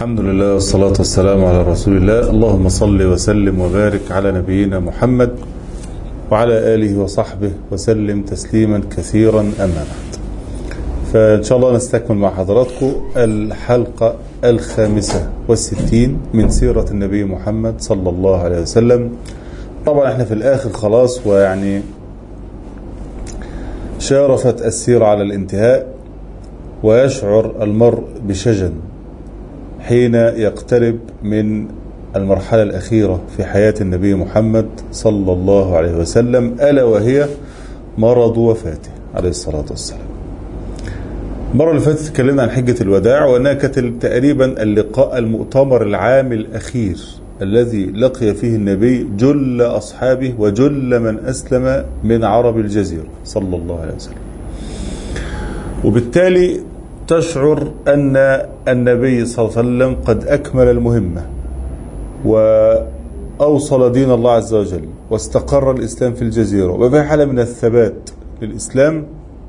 الحمد لله والصلاة والسلام على رسول الله اللهم صل وسلم وبارك على نبينا محمد وعلى آله وصحبه وسلم تسليما كثيرا أما بعد فإن شاء الله نستكمل مع حضراتكم الحلقة الخامسة والستين من سيرة النبي محمد صلى الله عليه وسلم طبعا احنا في الآخر خلاص ويعني شارفت السيرة على الانتهاء ويشعر المرء بشجن حين يقترب من المرحلة الأخيرة في حياة النبي محمد صلى الله عليه وسلم ألا وهي مرض وفاته عليه الصلاة والسلام المرة اللي فاتت اتكلمنا عن حجة الوداع وأنها كانت تقريبا اللقاء المؤتمر العام الأخير الذي لقي فيه النبي جل أصحابه وجل من أسلم من عرب الجزيرة صلى الله عليه وسلم وبالتالي تشعر أن النبي صلى الله عليه وسلم قد أكمل المهمة وأوصل دين الله عز وجل واستقر الإسلام في الجزيرة وفي حالة من الثبات للإسلام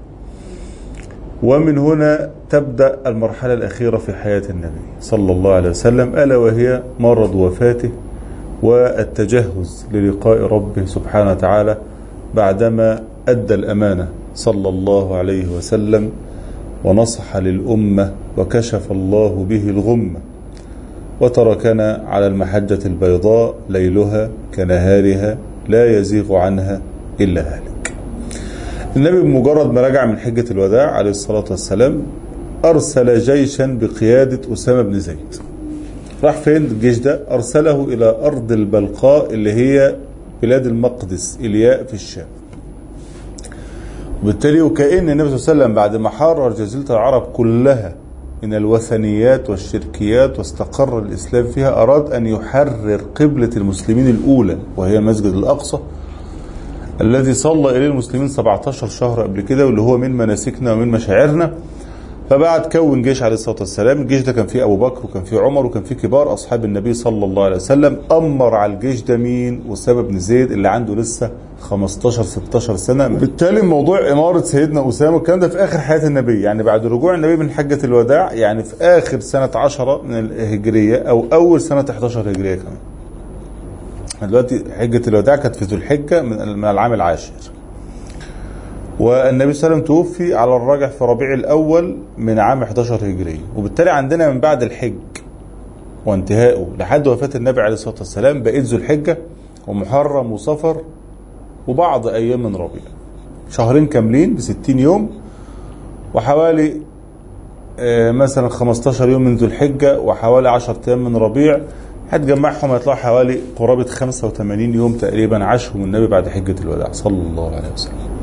ومن هنا تبدأ المرحلة الأخيرة في حياة النبي صلى الله عليه وسلم ألا وهي مرض وفاته والتجهز للقاء ربه سبحانه وتعالى بعدما أدى الأمانة صلى الله عليه وسلم ونصح للأمة وكشف الله به الغمة وتركنا على المحجة البيضاء ليلها كنهارها لا يزيغ عنها إلا هالك النبي بمجرد ما رجع من حجة الوداع عليه الصلاة والسلام أرسل جيشا بقيادة أسامة بن زيد راح فين الجيش ده أرسله إلى أرض البلقاء اللي هي بلاد المقدس إلياء في الشام وبالتالي وكأن النبي صلى الله عليه وسلم بعد ما حرر جزيرة العرب كلها من الوثنيات والشركيات واستقر الإسلام فيها أراد أن يحرر قبلة المسلمين الأولى وهي المسجد الأقصى الذي صلى إليه المسلمين 17 شهر قبل كده واللي هو من مناسكنا ومن مشاعرنا فبعد كون جيش عليه الصلاة والسلام الجيش ده كان فيه أبو بكر وكان فيه عمر وكان فيه كبار أصحاب النبي صلى الله عليه وسلم أمر على الجيش ده مين أسامة بن زيد اللي عنده لسه 15 16 سنة بالتالي موضوع إمارة سيدنا أسامة الكلام ده في آخر حياة النبي يعني بعد رجوع النبي من حجة الوداع يعني في آخر سنة 10 من الهجرية أو أول سنة 11 هجرية كمان دلوقتي حجة الوداع كانت في ذو الحجة من العام العاشر والنبي صلى الله عليه وسلم توفي على الراجح في ربيع الأول من عام 11 هجري وبالتالي عندنا من بعد الحج وانتهائه لحد وفاة النبي عليه الصلاة والسلام بقيت ذو الحجة ومحرم وصفر وبعض أيام من ربيع شهرين كاملين ب 60 يوم وحوالي مثلا 15 يوم من ذو الحجة وحوالي 10 أيام من ربيع هتجمعهم هيطلعوا حوالي قرابة 85 يوم تقريبا عاشهم النبي بعد حجة الوداع صلى الله عليه وسلم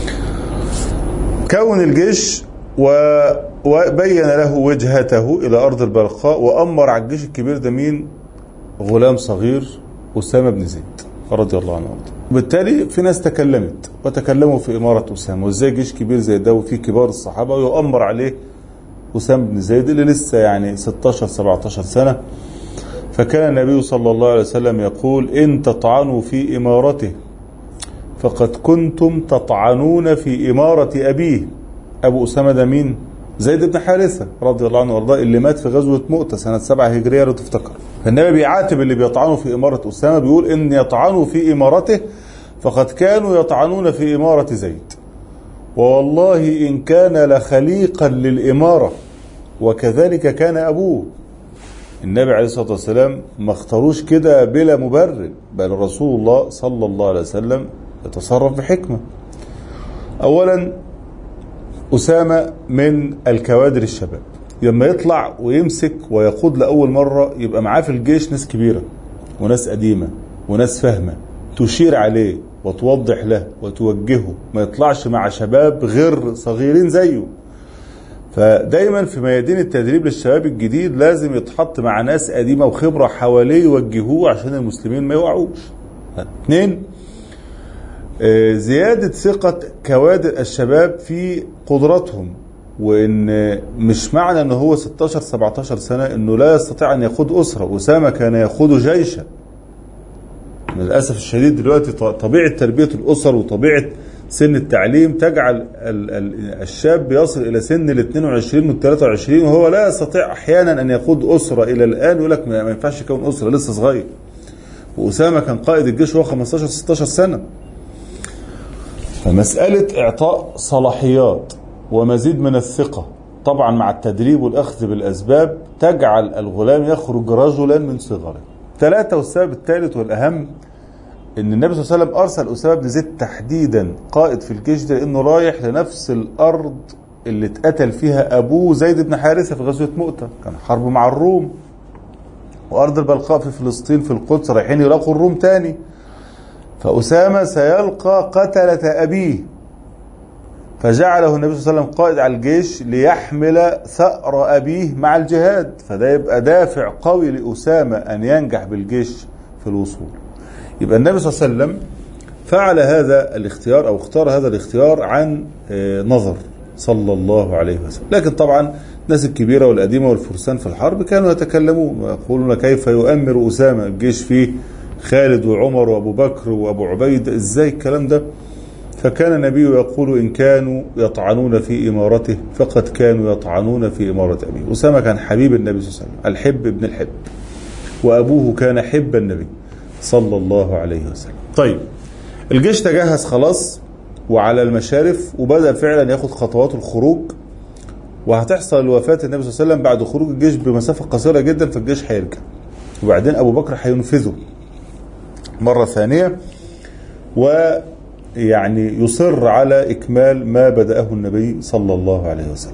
كون الجيش وبين له وجهته إلى أرض البلقاء وأمر على الجيش الكبير ده مين غلام صغير أسامة بن زيد رضي الله عنه وارضاه وبالتالي في ناس تكلمت وتكلموا في إمارة أسامة وإزاي جيش كبير زي ده وفي كبار الصحابة ويؤمر عليه أسامة بن زيد اللي لسه يعني 16 17 سنة فكان النبي صلى الله عليه وسلم يقول إن تطعنوا في إمارته فقد كنتم تطعنون في إمارة أبيه أبو أسامة ده مين؟ زيد بن حارثة رضي الله عنه وارضاه اللي مات في غزوة مؤتة سنة سبعة هجرية لو تفتكر فالنبي بيعاتب اللي بيطعنوا في إمارة أسامة بيقول إن يطعنوا في إمارته فقد كانوا يطعنون في إمارة زيد ووالله إن كان لخليقا للإمارة وكذلك كان أبوه النبي عليه الصلاة والسلام ما اختاروش كده بلا مبرر بل رسول الله صلى الله عليه وسلم يتصرف بحكمة أولا أسامة من الكوادر الشباب لما يطلع ويمسك ويقود لأول مرة يبقى معاه في الجيش ناس كبيرة وناس قديمة وناس فاهمة تشير عليه وتوضح له وتوجهه ما يطلعش مع شباب غير صغيرين زيه فدايما في ميادين التدريب للشباب الجديد لازم يتحط مع ناس قديمة وخبرة حواليه يوجهوه عشان المسلمين ما يوقعوش اثنين زيادة ثقة كوادر الشباب في قدراتهم وان مش معنى ان هو 16 17 سنة انه لا يستطيع ان يقود اسرة اسامة كان يقود جيشا للأسف الشديد دلوقتي طبيعة تربية الأسر وطبيعة سن التعليم تجعل ال- ال- الشاب يصل إلى سن ال 22 وال 23 وهو لا يستطيع أحيانا أن يقود أسرة إلى الآن يقول لك ما ما ينفعش يكون أسرة لسه صغير وأسامة كان قائد الجيش وهو 15 16 سنة فمسألة إعطاء صلاحيات ومزيد من الثقة طبعا مع التدريب والأخذ بالأسباب تجعل الغلام يخرج رجلا من صغره ثلاثة والسبب الثالث والأهم ان النبي صلى الله عليه وسلم ارسل اسامه بن زيد تحديدا قائد في الجيش ده لانه رايح لنفس الارض اللي اتقتل فيها ابوه زيد بن حارثه في غزوه مؤته كان حرب مع الروم وارض البلقاء في فلسطين في القدس رايحين يلاقوا الروم تاني فاسامه سيلقى قتله ابيه فجعله النبي صلى الله عليه وسلم قائد على الجيش ليحمل ثأر أبيه مع الجهاد فده يبقى دافع قوي لأسامة أن ينجح بالجيش في الوصول يبقى النبي صلى الله عليه وسلم فعل هذا الاختيار او اختار هذا الاختيار عن آه، نظر صلى الله عليه وسلم لكن طبعا الناس الكبيره والقديمه والفرسان في الحرب كانوا يتكلمون ويقولون كيف يؤمر اسامه الجيش فيه خالد وعمر وابو بكر وابو عبيده ازاي الكلام ده فكان النبي يقول ان كانوا يطعنون في امارته فقد كانوا يطعنون في اماره ابيه اسامه كان حبيب النبي صلى الله عليه وسلم الحب ابن الحب وابوه كان حب النبي صلى الله عليه وسلم طيب الجيش تجهز خلاص وعلى المشارف وبدأ فعلا ياخد خطوات الخروج وهتحصل وفاة النبي صلى الله عليه وسلم بعد خروج الجيش بمسافة قصيرة جدا فالجيش هيرجع وبعدين أبو بكر هينفذه مرة ثانية ويعني يصر على إكمال ما بدأه النبي صلى الله عليه وسلم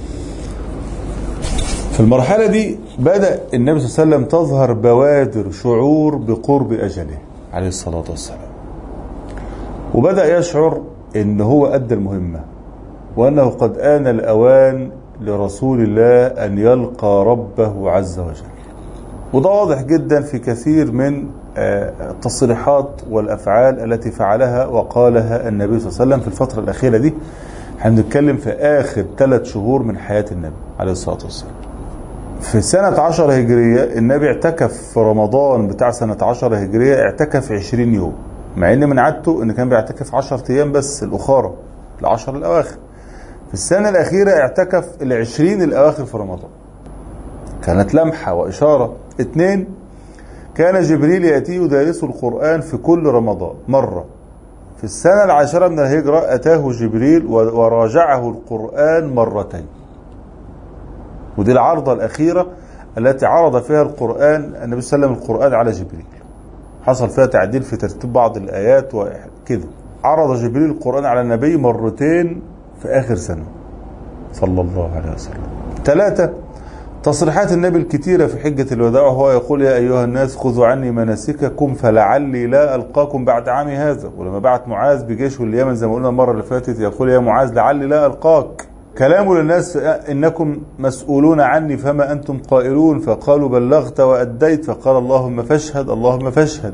في المرحلة دي بدأ النبي صلى الله عليه وسلم تظهر بوادر شعور بقرب أجله عليه الصلاة والسلام وبدأ يشعر ان هو أدى المهمة وأنه قد آن الأوان لرسول الله أن يلقى ربه عز وجل وده واضح جدا في كثير من آه، التصريحات والأفعال التي فعلها وقالها النبي صلى الله عليه وسلم في الفترة الأخيرة دي هنتكلم في آخر ثلاث شهور من حياة النبي عليه الصلاة والسلام في سنة عشر هجرية النبي اعتكف في رمضان بتاع سنة عشر هجرية اعتكف عشرين يوم مع ان من عادته ان كان بيعتكف عشر ايام بس الاخارة العشر الاواخر في السنة الاخيرة اعتكف العشرين الاواخر في رمضان كانت لمحة واشارة اتنين كان جبريل يأتيه يدارسه القرآن في كل رمضان مرة في السنة العاشرة من الهجرة أتاه جبريل وراجعه القرآن مرتين ودي العرضة الأخيرة التي عرض فيها القرآن النبي صلى الله عليه وسلم القرآن على جبريل حصل فيها تعديل في ترتيب بعض الآيات وكده عرض جبريل القرآن على النبي مرتين في آخر سنة صلى الله عليه وسلم ثلاثة تصريحات النبي الكثيرة في حجة الوداع وهو يقول يا أيها الناس خذوا عني مناسككم فلعلي لا ألقاكم بعد عامي هذا ولما بعت معاذ بجيشه اليمن زي ما قلنا المرة اللي فاتت يقول يا معاذ لعلي لا ألقاك كلامه للناس إنكم مسؤولون عني فما أنتم قائلون فقالوا بلغت وأديت فقال اللهم فاشهد اللهم فاشهد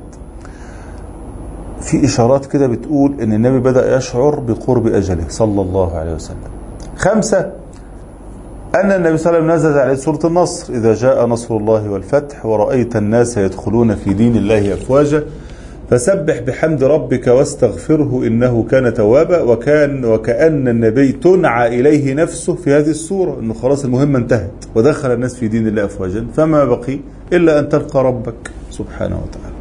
في إشارات كده بتقول إن النبي بدأ يشعر بقرب أجله صلى الله عليه وسلم خمسة أن النبي صلى الله عليه وسلم نزل عليه سورة النصر إذا جاء نصر الله والفتح ورأيت الناس يدخلون في دين الله أفواجا فسبح بحمد ربك واستغفره إنه كان توابا وكان وكأن النبي تنعى إليه نفسه في هذه السورة أنه خلاص المهمة انتهت ودخل الناس في دين الله أفواجا فما بقي إلا أن تلقى ربك سبحانه وتعالى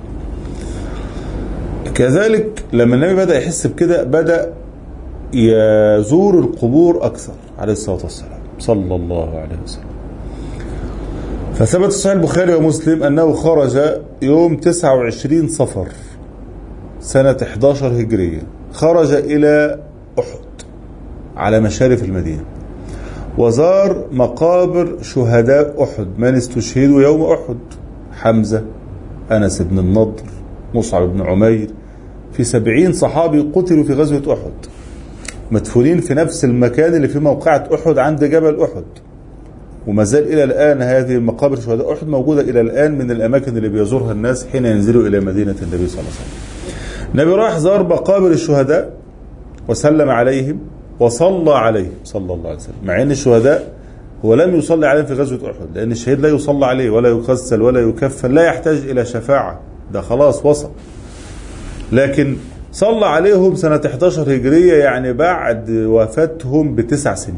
كذلك لما النبي بدأ يحس بكده بدأ يزور القبور أكثر عليه الصلاة والسلام صلى الله عليه وسلم فثبت في صحيح البخاري ومسلم أنه خرج يوم 29 صفر سنة 11 هجرية خرج إلى أحد على مشارف المدينة وزار مقابر شهداء أحد من استشهدوا يوم أحد حمزة أنس بن النضر مصعب بن عمير في سبعين صحابي قتلوا في غزوة أحد مدفونين في نفس المكان اللي في موقعة أحد عند جبل أحد وما زال إلى الآن هذه مقابر شهداء أحد موجودة إلى الآن من الأماكن اللي بيزورها الناس حين ينزلوا إلى مدينة النبي صلى الله عليه وسلم النبي راح زار مقابر الشهداء وسلم عليهم وصلى عليهم صلى الله عليه وسلم مع أن الشهداء هو لم يصلي عليهم في غزوة أحد لأن الشهيد لا يصلى عليه ولا يغسل ولا يكفن لا يحتاج إلى شفاعة ده خلاص وصل لكن صلى عليهم سنة 11 هجرية يعني بعد وفاتهم بتسع سنين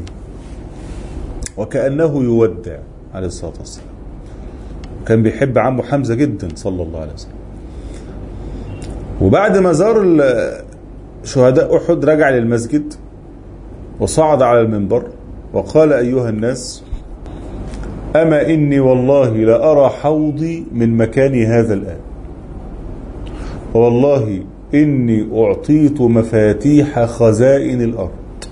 وكأنه يودع عليه الصلاة والسلام كان بيحب عمه حمزة جدا صلى الله عليه وسلم وبعد ما زار ال- شهداء أحد رجع للمسجد وصعد على المنبر وقال أيها الناس أما إني والله لأرى حوضي من مكاني هذا الآن والله إني أعطيت مفاتيح خزائن الأرض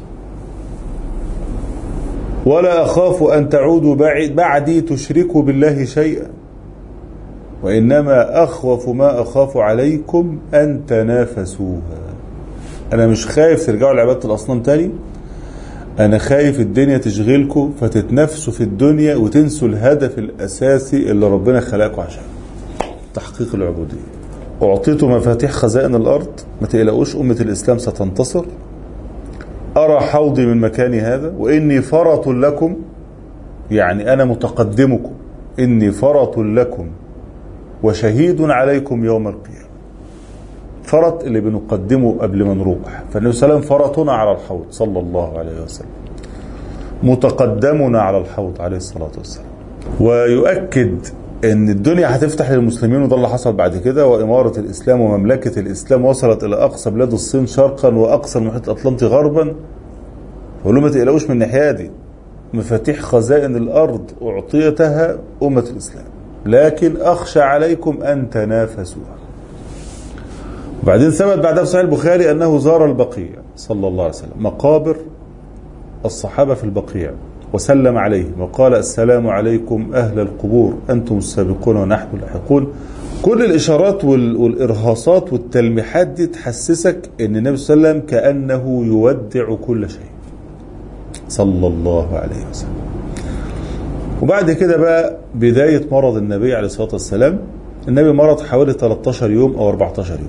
ولا أخاف أن تعودوا بعد- بعدي تشركوا بالله شيئا وإنما أخوف ما أخاف عليكم أن تنافسوها أنا مش خايف ترجعوا لعبادة الأصنام تاني أنا خايف الدنيا تشغلكم فتتنافسوا في الدنيا وتنسوا الهدف الأساسي اللي ربنا خلقكم عشانه تحقيق العبودية أعطيت مفاتيح خزائن الأرض ما تقلقوش أمة الإسلام ستنتصر أرى حوضي من مكاني هذا وإني فرط لكم يعني أنا متقدمكم إني فرط لكم وشهيد عليكم يوم القيامة فرط اللي بنقدمه قبل ما نروح فالنبي صلى الله عليه وسلم فرطنا على الحوض صلى الله عليه وسلم متقدمنا على الحوض عليه الصلاة والسلام ويؤكد ان الدنيا هتفتح للمسلمين وده اللي حصل بعد كده واماره الاسلام ومملكه الاسلام وصلت الى اقصى بلاد الصين شرقا واقصى المحيط الاطلنطي غربا وقالوا ما تقلقوش من الناحيه دي مفاتيح خزائن الارض اعطيتها امه الاسلام لكن اخشى عليكم ان تنافسوها وبعدين ثبت بعدها في صحيح البخاري انه زار البقيع صلى الله عليه وسلم مقابر الصحابه في البقيع وسلم عليهم وقال السلام عليكم أهل القبور أنتم السابقون ونحن اللاحقون كل الإشارات وال- والإرهاصات والتلميحات دي تحسسك أن النبي صلى الله عليه وسلم كأنه يودع كل شيء صلى الله عليه وسلم وبعد كده بقى بداية مرض النبي عليه الصلاة والسلام النبي مرض حوالي 13 يوم أو 14 يوم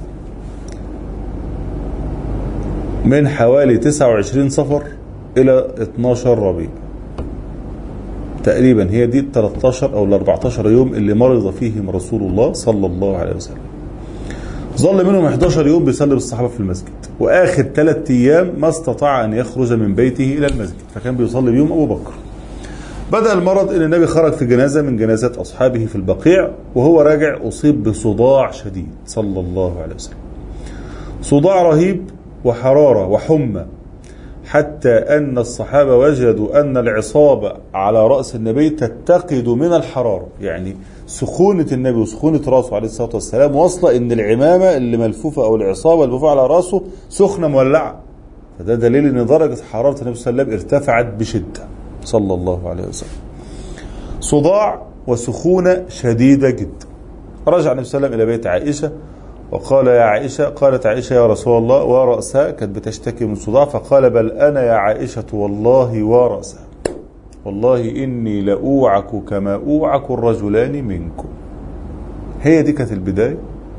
من حوالي 29 صفر إلى 12 ربيع تقريبا هي دي ال 13 او ال 14 يوم اللي مرض فيهم رسول الله صلى الله عليه وسلم. ظل منهم 11 يوم بيصلي بالصحابه في المسجد، واخر ثلاث ايام ما استطاع ان يخرج من بيته الى المسجد، فكان بيصلي بيهم ابو بكر. بدا المرض ان النبي خرج في جنازه من جنازات اصحابه في البقيع وهو راجع اصيب بصداع شديد صلى الله عليه وسلم. صداع رهيب وحراره وحمى حتى أن الصحابة وجدوا أن العصابة على رأس النبي تتقد من الحرارة يعني سخونة النبي وسخونة رأسه عليه الصلاة والسلام واصلة أن العمامة اللي ملفوفة أو العصابة الملفوفة على رأسه سخنة مولعة فده دليل أن درجة حرارة النبي صلى الله عليه وسلم ارتفعت بشدة صلى الله عليه وسلم صداع وسخونة شديدة جدا رجع النبي صلى الله عليه وسلم إلى بيت عائشة وقال يا عائشة قالت عائشة يا رسول الله ورأسها كانت بتشتكي من صداع فقال بل أنا يا عائشة والله ورأسها والله إني لأوعك كما أوعك الرجلان منكم هي دي كانت البداية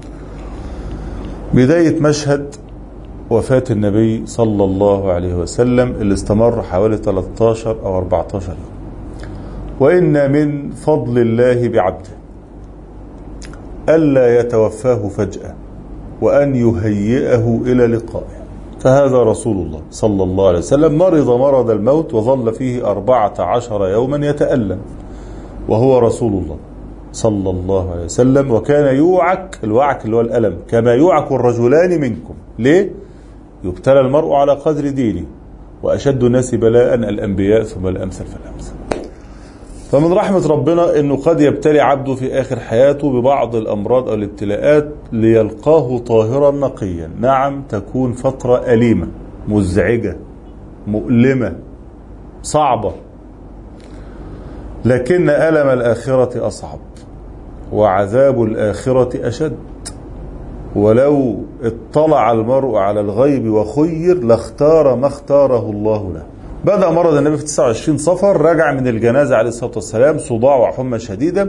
بداية مشهد وفاة النبي صلى الله عليه وسلم اللي استمر حوالي 13 أو 14 يوم وإن من فضل الله بعبده ألا يتوفاه فجأة وأن يهيئه إلى لقائه فهذا رسول الله صلى الله عليه وسلم مرض مرض الموت وظل فيه أربعة عشر يوما يتألم وهو رسول الله صلى الله عليه وسلم وكان يوعك الوعك اللي هو الألم كما يوعك الرجلان منكم ليه؟ يبتلى المرء على قدر دينه وأشد الناس بلاء الأنبياء ثم الأمثل فالأمثل فمن رحمة ربنا أنه قد يبتلي عبده في آخر حياته ببعض الأمراض أو الابتلاءات ليلقاه طاهرا نقيا نعم تكون فترة أليمة مزعجة مؤلمة صعبة لكن ألم الآخرة أصعب وعذاب الآخرة أشد ولو اطلع المرء على الغيب وخير لاختار ما اختاره الله له بدأ مرض النبي في 29 صفر رجع من الجنازة عليه الصلاة والسلام صداع وحمى شديدة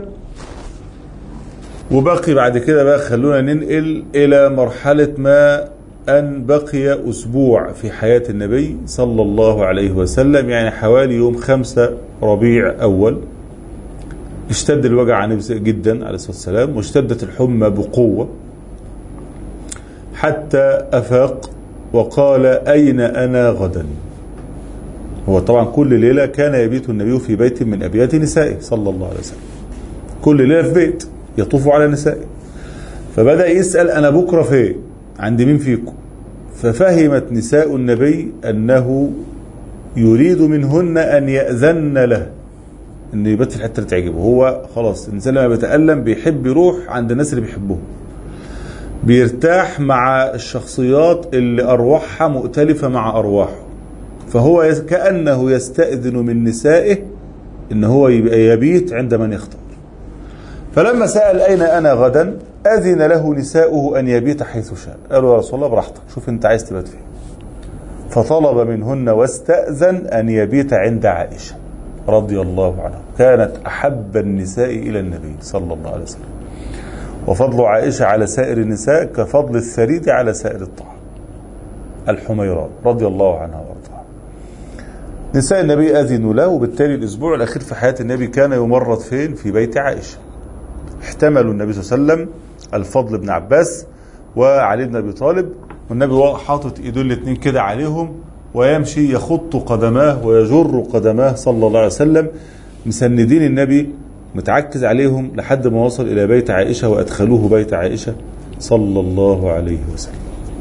وبقي بعد كده بقى خلونا ننقل إلى مرحلة ما أن بقي أسبوع في حياة النبي صلى الله عليه وسلم يعني حوالي يوم خمسة ربيع أول اشتد الوجع عن جدا عليه الصلاة والسلام واشتدت الحمى بقوة حتى أفاق وقال أين أنا غدا هو طبعا كل ليلة كان يبيت النبي في بيت من أبيات نسائه صلى الله عليه وسلم كل ليلة في بيت يطوف على نسائه فبدأ يسأل أنا بكرة فين عند مين فيكم ففهمت نساء النبي أنه يريد منهن أن يأذن له أن يبات في الحتة اللي تعجبه هو خلاص الإنسان لما بيتألم بيحب يروح عند الناس اللي بيحبهم بيرتاح مع الشخصيات اللي أرواحها مؤتلفة مع أرواحه فهو يس- كأنه يستأذن من نسائه إن هو يبقى يبيت عند من يختار فلما سأل أين أنا غدا أذن له نساؤه أن يبيت حيث شاء قالوا يا رسول الله براحتك شوف أنت عايز تبات فين فطلب منهن واستأذن أن يبيت عند عائشة رضي الله عنها كانت أحب النساء إلى النبي صلى الله عليه وسلم وفضل عائشة على سائر النساء كفضل الثريد على سائر الطعام الحميراء رضي الله عنها وارضاها نساء النبي أذنوا له وبالتالي الأسبوع الأخير في حياة النبي كان يمرض فين في بيت عائشة احتملوا النبي صلى الله عليه وسلم الفضل بن عباس وعلي بن ابي طالب والنبي هو حاطط ايديه الاثنين كده عليهم ويمشي يخط قدماه ويجر قدماه صلى الله عليه وسلم مسندين النبي متعكز عليهم لحد ما وصل الى بيت عائشه وادخلوه بيت عائشه صلى الله عليه وسلم.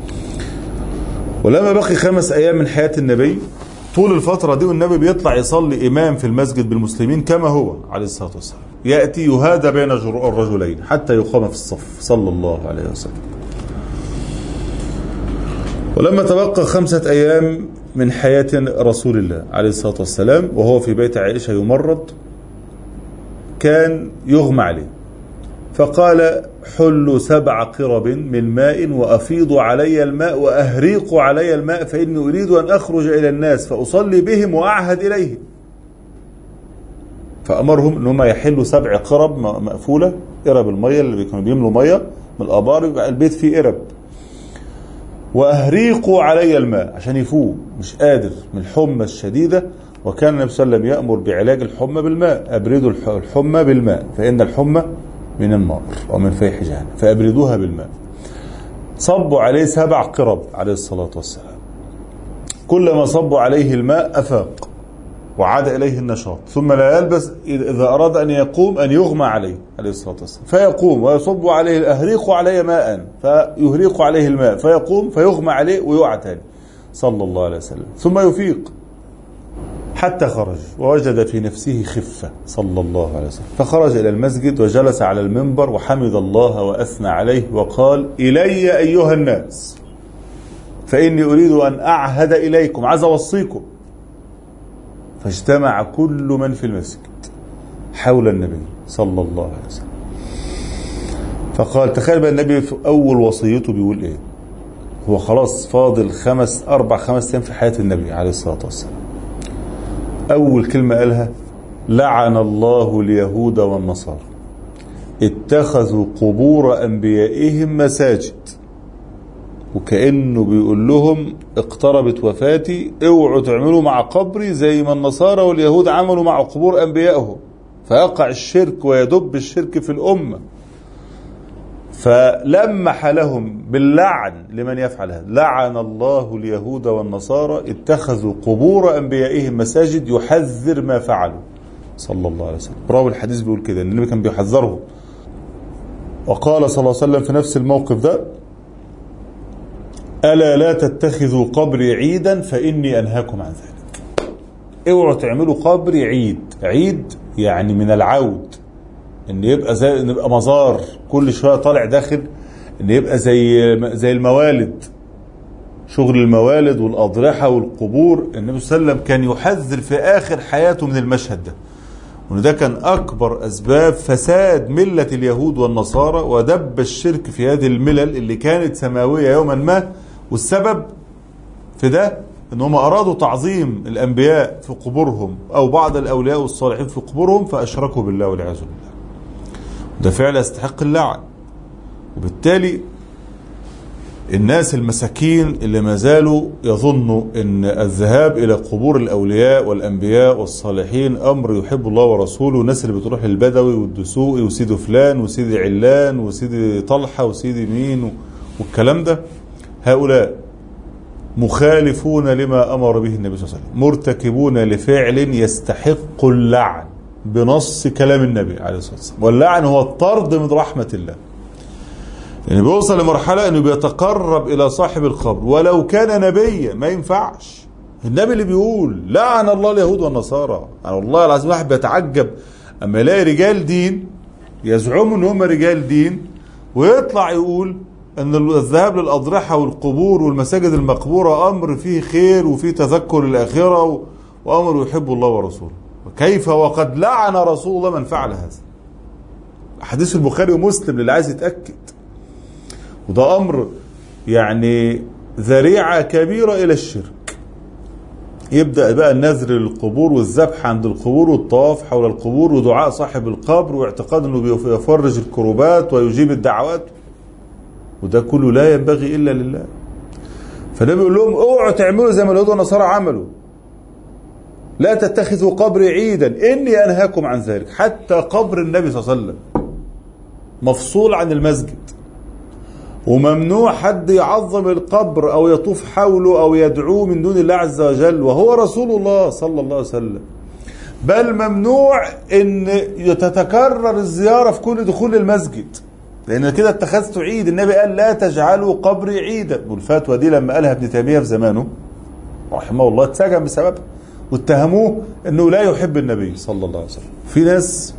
ولما بقي خمس ايام من حياه النبي طول الفترة دي والنبي بيطلع يصلي إمام في المسجد بالمسلمين كما هو عليه الصلاة والسلام يأتي يهادى بين جر- الرجلين حتى يقام في الصف صلى الله عليه وسلم ولما تبقى خمسة أيام من حياة رسول الله عليه الصلاة والسلام وهو في بيت عائشة يمرض كان يغمى عليه فقال حلوا سبع قرب من ماء وأفيضوا علي الماء وأهريقوا علي الماء فإني أريد أن أخرج إلى الناس فأصلي بهم وأعهد إليهم فأمرهم أن هم يحلوا سبع قرب م- مقفولة قرب المية اللي كانوا بيملوا مية من الآبار يبقى البيت فيه قرب وأهريقوا علي الماء عشان يفوق مش قادر من الحمى الشديدة وكان النبي صلى الله عليه وسلم يأمر بعلاج الحمى بالماء أبردوا الح- الحمى بالماء فإن الحمى من النار ومن فيح جهنم فأبردوها بالماء صبوا عليه سبع قرب عليه الصلاة والسلام كلما صبوا عليه الماء أفاق وعاد إليه النشاط ثم لا يلبس إذا أراد أن يقوم أن يغمى عليه عليه الصلاة والسلام فيقوم ويصب عليه أهريق عليه ماء فيهريق عليه الماء فيقوم فيغمى عليه ويقع تاني صلى الله عليه وسلم ثم يفيق حتى خرج ووجد في نفسه خفة صلى الله عليه وسلم فخرج إلى المسجد وجلس على المنبر وحمد الله وأثنى عليه وقال إلي أيها الناس فإني أريد أن أعهد إليكم عايز أوصيكم فاجتمع كل من في المسجد حول النبي صلى الله عليه وسلم فقال تخيل بقى النبي في أول وصيته بيقول إيه هو خلاص فاضل خمس أربع خمس أيام في حياة النبي عليه الصلاة والسلام أول كلمة قالها لعن الله اليهود والنصارى اتخذوا قبور أنبيائهم مساجد وكأنه بيقول لهم اقتربت وفاتي اوعوا تعملوا مع قبري زي ما النصارى واليهود عملوا مع قبور أنبيائهم فيقع الشرك ويدب الشرك في الأمة فلمح لهم باللعن لمن يفعل هذا لعن الله اليهود والنصارى اتخذوا قبور أنبيائهم مساجد يحذر ما فعلوا صلى الله عليه وسلم راوي الحديث بيقول كده ان النبي كان بيحذرهم وقال صلى الله عليه وسلم في نفس الموقف ده ألا لا تتخذوا قبري عيدا فإني أنهاكم عن ذلك اوعوا تعملوا قبري عيد عيد يعني من العود ان يبقى زي ان يبقى مزار كل شويه طالع داخل ان يبقى زي زي الموالد شغل الموالد والاضرحه والقبور النبي صلى الله عليه وسلم كان يحذر في اخر حياته من المشهد ده وان ده كان اكبر اسباب فساد مله اليهود والنصارى ودب الشرك في هذه الملل اللي كانت سماويه يوما ما والسبب في ده ان هم ارادوا تعظيم الانبياء في قبورهم او بعض الاولياء والصالحين في قبورهم فاشركوا بالله والعياذ بالله ده فعل يستحق اللعن وبالتالي الناس المساكين اللي ما زالوا يظنوا ان الذهاب الى قبور الاولياء والانبياء والصالحين امر يحب الله ورسوله الناس اللي بتروح للبدوي والدسوقي وسيدي فلان وسيدي علان وسيدي طلحه وسيدي مين والكلام ده هؤلاء مخالفون لما أمر به النبي صلى الله عليه وسلم مرتكبون لفعل يستحق اللعن بنص كلام النبي عليه الصلاة والسلام واللعن هو الطرد من رحمة الله يعني بيوصل لمرحلة أنه بيتقرب إلى صاحب القبر ولو كان نبيا ما ينفعش النبي اللي بيقول لعن الله اليهود والنصارى يعني والله العظيم واحد بيتعجب أما يلاقي رجال دين يزعموا أن هم رجال دين ويطلع يقول أن الذهاب للأضرحة والقبور والمساجد المقبورة أمر فيه خير وفيه تذكر الآخرة وأمر يحب الله ورسوله كيف وقد لعن رسول الله من فعل هذا حديث البخاري ومسلم للي عايز يتأكد وده أمر يعني ذريعة كبيرة إلى الشرك يبدأ بقى النذر للقبور والذبح عند القبور والطواف حول القبور ودعاء صاحب القبر واعتقاد انه يفرج الكروبات ويجيب الدعوات وده كله لا ينبغي الا لله فده بيقول لهم اوعوا تعملوا زي ما اليهود والنصارى عملوا لا تتخذوا قبري عيدا اني انهاكم عن ذلك حتى قبر النبي صلى الله عليه وسلم مفصول عن المسجد وممنوع حد يعظم القبر او يطوف حوله او يدعوه من دون الله عز وجل وهو رسول الله صلى الله عليه وسلم بل ممنوع ان تتكرر الزياره في كل دخول المسجد لان كده اتخذته عيد النبي قال لا تجعلوا قبري عيدا والفتوى دي لما قالها ابن تيميه في زمانه رحمه الله اتسجن بسببها واتهموه انه لا يحب النبي صلى الله عليه وسلم في ناس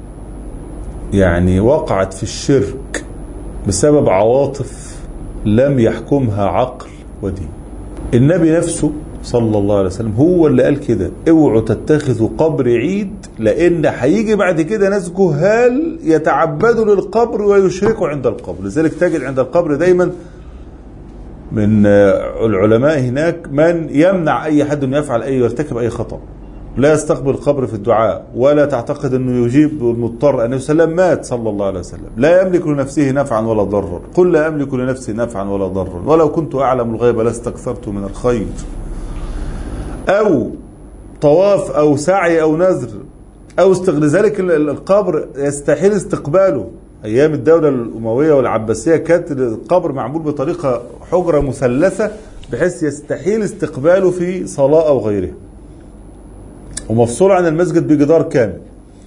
يعني وقعت في الشرك بسبب عواطف لم يحكمها عقل ودين النبي نفسه صلى الله عليه وسلم هو اللي قال كده اوعوا تتخذوا قبر عيد لان هيجي بعد كده ناس جهال يتعبدوا للقبر ويشركوا عند القبر لذلك تجد عند القبر دايما من العلماء هناك من يمنع اي حد انه يفعل اي يرتكب اي خطأ لا يستقبل القبر في الدعاء ولا تعتقد انه يجيب المضطر النبي صلى الله عليه وسلم مات صلى الله عليه وسلم لا يملك لنفسه نفعا ولا ضرا قل لا املك لنفسي نفعا ولا ضرا ولو كنت اعلم الغيب لاستكثرت من الخير او طواف او سعي او نذر او لذلك القبر يستحيل استقباله ايام الدوله الامويه والعباسيه كانت القبر معمول بطريقه حجره مثلثه بحيث يستحيل استقباله في صلاه او غيرها ومفصول عن المسجد بجدار كامل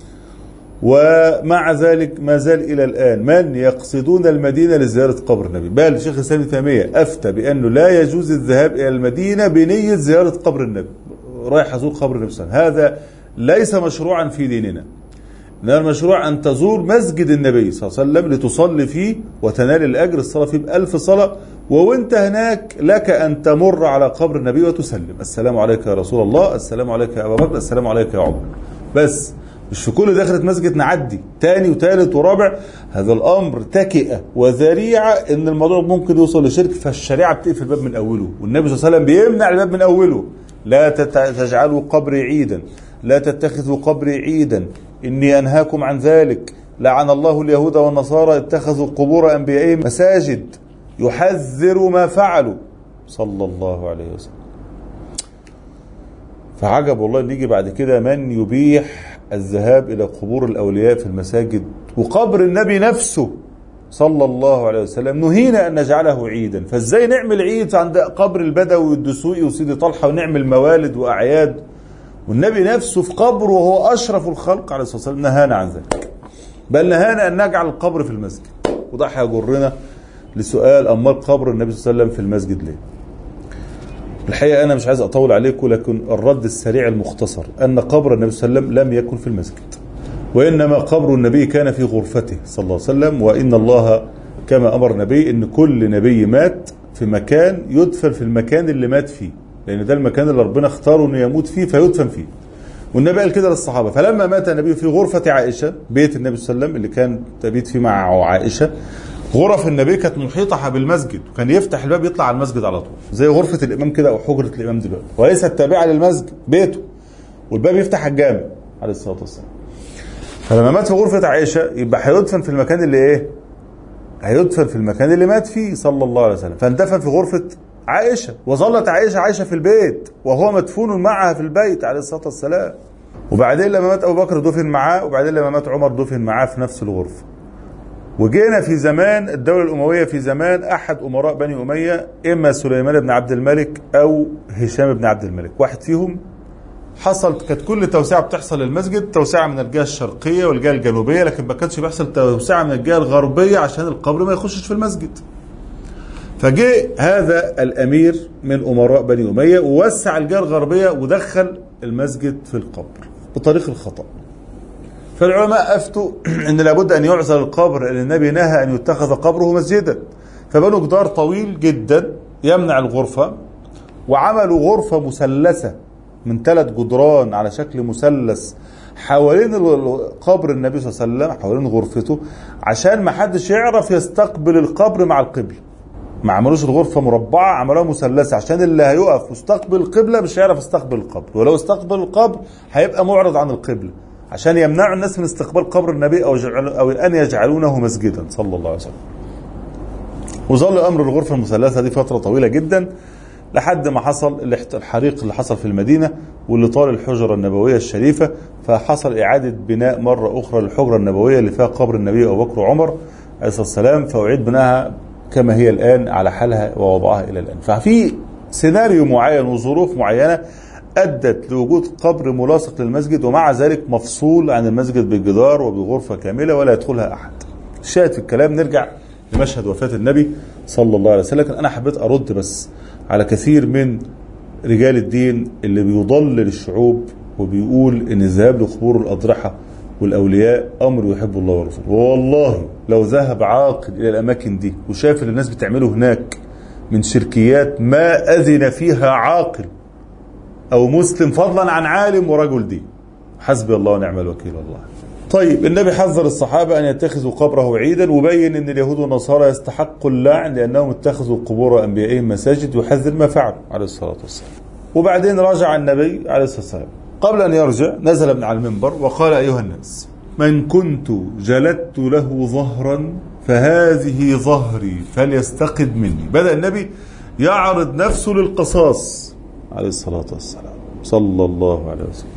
ومع ذلك ما زال إلى الآن من يقصدون المدينة لزيارة قبر النبي بل شيخ الإسلام تيمية أفتى بأنه لا يجوز الذهاب إلى المدينة بنية زيارة قبر النبي رايح أزور قبر النبي صلى الله عليه وسلم هذا ليس مشروعا في ديننا إنما المشروع أن تزور مسجد النبي صلى الله عليه وسلم لتصلي فيه وتنال الأجر الصلاة فيه بألف صلاة وانت هناك لك أن تمر على قبر النبي وتسلم السلام عليك يا رسول الله السلام عليك يا أبا بكر السلام عليك يا عمر بس مش في كل دخلة مسجد نعدي تاني وتالت ورابع هذا الأمر تكئة وذريعة إن الموضوع ممكن يوصل لشرك فالشريعة بتقفل الباب من أوله والنبي صلى الله عليه وسلم بيمنع الباب من أوله لا تجعلوا قبري عيدا لا تتخذوا قبري عيدا إني أنهاكم عن ذلك لعن الله اليهود والنصارى اتخذوا قبور أنبيائهم مساجد يحذر ما فعلوا صلى الله عليه وسلم فعجب والله اللي يجي بعد كده من يبيح الذهاب إلى قبور الأولياء في المساجد وقبر النبي نفسه صلى الله عليه وسلم نهينا أن نجعله عيدا فازاي نعمل عيد عند قبر البدوي والدسوقي وسيدي طلحة ونعمل موالد وأعياد والنبي نفسه في قبره وهو أشرف الخلق عليه الصلاة والسلام نهانا عن ذلك بل نهانا أن نجعل القبر في المسجد وده هيجرنا لسؤال أمال قبر النبي صلى الله عليه وسلم في المسجد ليه الحقيقة أنا مش عايز أطول عليكم لكن الرد السريع المختصر أن قبر النبي صلى الله عليه وسلم لم يكن في المسجد وإنما قبر النبي كان في غرفته صلى الله عليه وسلم وإن الله كما أمر النبي إن كل نبي مات في مكان يدفن في المكان اللي مات فيه لأن ده المكان اللي ربنا اختاره إنه يموت فيه فيدفن فيه والنبي قال كده للصحابة فلما مات النبي في غرفة عائشة بيت النبي صلى الله عليه وسلم اللي كان تبيت فيه مع عائشة غرف النبي كانت محيطة بالمسجد وكان يفتح الباب يطلع على المسجد على طول زي غرفة الإمام كده أو حجرة الإمام دلوقتي وليست تابعة للمسجد بيته والباب يفتح الجامع عليه الصلاة والسلام فلما مات في غرفة عائشة يبقى هيدفن في المكان اللي إيه؟ هيدفن في المكان اللي مات فيه صلى الله عليه وسلم فاندفن في غرفة عائشة وظلت عائشة عايشة في البيت وهو مدفون معها في البيت عليه الصلاة والسلام وبعدين لما مات أبو بكر دفن معاه وبعدين لما مات عمر دفن معاه في نفس الغرفة وجينا في زمان الدولة الأموية في زمان أحد أمراء بني أمية إما سليمان بن عبد الملك أو هشام بن عبد الملك واحد فيهم حصل كانت كل توسعة بتحصل للمسجد توسعة من الجهة الشرقية والجهة الجنوبية لكن ما كانش بيحصل توسعة من الجهة الغربية عشان القبر ما يخشش في المسجد فجاء هذا الأمير من أمراء بني أمية ووسع الجهة الغربية ودخل المسجد في القبر بطريق الخطأ فالعلماء أفتوا أن لابد أن يعزل القبر لأن النبي نهى أن يتخذ قبره مسجدا فبنوا جدار طويل جدا يمنع الغرفة وعملوا غرفة مثلثة من ثلاث جدران على شكل مثلث حوالين قبر النبي صلى الله عليه وسلم حوالين غرفته عشان ما حدش يعرف يستقبل القبر مع القبل ما عملوش الغرفة مربعة عملوها مثلثة عشان اللي هيقف يستقبل القبلة مش هيعرف يستقبل القبر ولو استقبل القبر هيبقى معرض عن القبلة عشان يمنعوا الناس من استقبال قبر النبي او او ان يجعلونه مسجدا صلى الله عليه وسلم. وظل امر الغرفه المثلثه دي فتره طويله جدا لحد ما حصل الحريق اللي حصل في المدينه واللي طال الحجره النبويه الشريفه فحصل اعاده بناء مره اخرى للحجره النبويه اللي فيها قبر النبي ابو بكر وعمر عليه الصلاه والسلام فاعيد بناءها كما هي الان على حالها ووضعها الى الان. ففي سيناريو معين وظروف معينه أدت لوجود قبر ملاصق للمسجد ومع ذلك مفصول عن المسجد بالجدار وبغرفة كاملة ولا يدخلها أحد الشاهد في الكلام نرجع لمشهد وفاة النبي صلى الله عليه وسلم لكن أنا حبيت أرد بس على كثير من رجال الدين اللي بيضلل الشعوب وبيقول ان الذهاب لقبور الاضرحه والاولياء امر يحب الله ورسوله والله لو ذهب عاقل الى الاماكن دي وشاف اللي الناس بتعمله هناك من شركيات ما اذن فيها عاقل او مسلم فضلا عن عالم ورجل دين حسبي الله ونعم الوكيل والله طيب النبي حذر الصحابة أن يتخذوا قبره عيدا وبين أن اليهود والنصارى يستحقوا اللعن لأنهم اتخذوا قبور أنبيائهم مساجد ويحذر ما فعلوا عليه الصلاة والسلام وبعدين رجع النبي عليه الصلاة والسلام قبل أن يرجع نزل من على المنبر وقال أيها الناس من كنت جلدت له ظهرا فهذه ظهري فليستقد مني بدأ النبي يعرض نفسه للقصاص عليه الصلاة والسلام صلى الله عليه وسلم